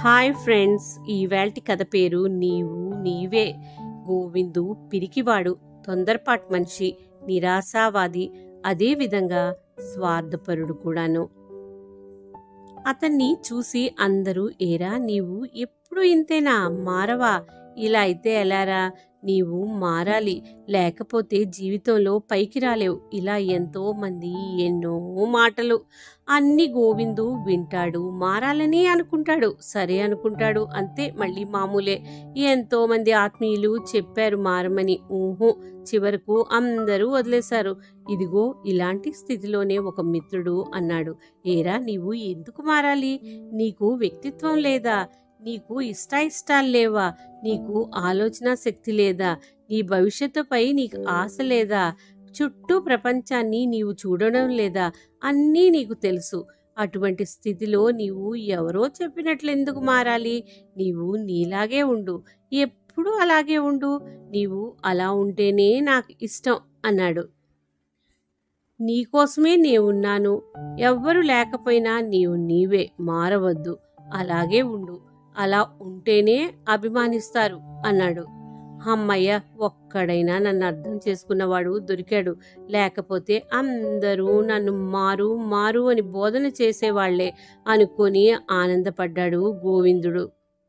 hi friends ఈవేల్టి కథ పేరు నీవు నీవే గోవిందు పిరికివాడు తొందరపాటు మనిషి నిరాశావాది అదేవిధంగా స్వార్థపరుడు కూడాను అతన్ని చూసి అందరూ ఏరా నీవు ఎప్పుడు ఇంతేనా మారవా ఇలా అయితే ఎలారా నీవు మారాలి లేకపోతే జీవితంలో పైకి రాలేవు ఇలా ఎంతో మంది ఎన్నో మాటలు అన్ని గోవిందు వింటాడు మారాలని అనుకుంటాడు సరే అనుకుంటాడు అంతే మళ్ళీ మామూలే ఎంతో మంది ఆత్మీయులు చెప్పారు మారమని ఊహు చివరకు అందరూ వదిలేశారు ఇదిగో ఇలాంటి స్థితిలోనే ఒక మిత్రుడు అన్నాడు ఏరా నీవు ఎందుకు మారాలి నీకు వ్యక్తిత్వం లేదా నీకు ఇష్టాయిష్టాలు లేవా నీకు ఆలోచన శక్తి లేదా నీ భవిష్యత్తుపై నీకు ఆశ లేదా చుట్టూ ప్రపంచాన్ని నీవు చూడడం లేదా అన్నీ నీకు తెలుసు అటువంటి స్థితిలో నీవు ఎవరో చెప్పినట్లు ఎందుకు మారాలి నీవు నీలాగే ఉండు ఎప్పుడు అలాగే ఉండు నీవు అలా ఉంటేనే నాకు ఇష్టం అన్నాడు నీకోసమే నేనున్నాను ఎవ్వరు లేకపోయినా నీవు నీవే మారవద్దు అలాగే ఉండు అలా ఉంటేనే అభిమానిస్తారు అన్నాడు అమ్మయ్య ఒక్కడైనా నన్ను అర్థం చేసుకున్నవాడు దొరికాడు లేకపోతే అందరూ నన్ను మారు మారు అని బోధన చేసేవాళ్లే అనుకొని ఆనందపడ్డాడు గోవిందుడు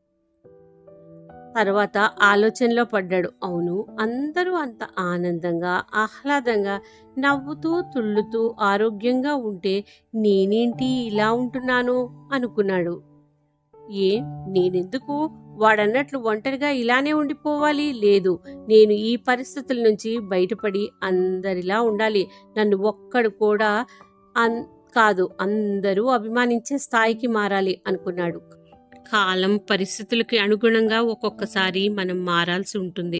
తర్వాత ఆలోచనలో పడ్డాడు అవును అందరూ అంత ఆనందంగా ఆహ్లాదంగా నవ్వుతూ తుళ్ళుతూ ఆరోగ్యంగా ఉంటే నేనేంటి ఇలా ఉంటున్నాను అనుకున్నాడు ఏ నేనెందుకు వాడన్నట్లు ఒంటరిగా ఇలానే ఉండిపోవాలి లేదు నేను ఈ పరిస్థితుల నుంచి బయటపడి అందరిలా ఉండాలి నన్ను ఒక్కడు కూడా అన్ కాదు అందరూ అభిమానించే స్థాయికి మారాలి అనుకున్నాడు కాలం పరిస్థితులకి అనుగుణంగా ఒక్కొక్కసారి మనం మారాల్సి ఉంటుంది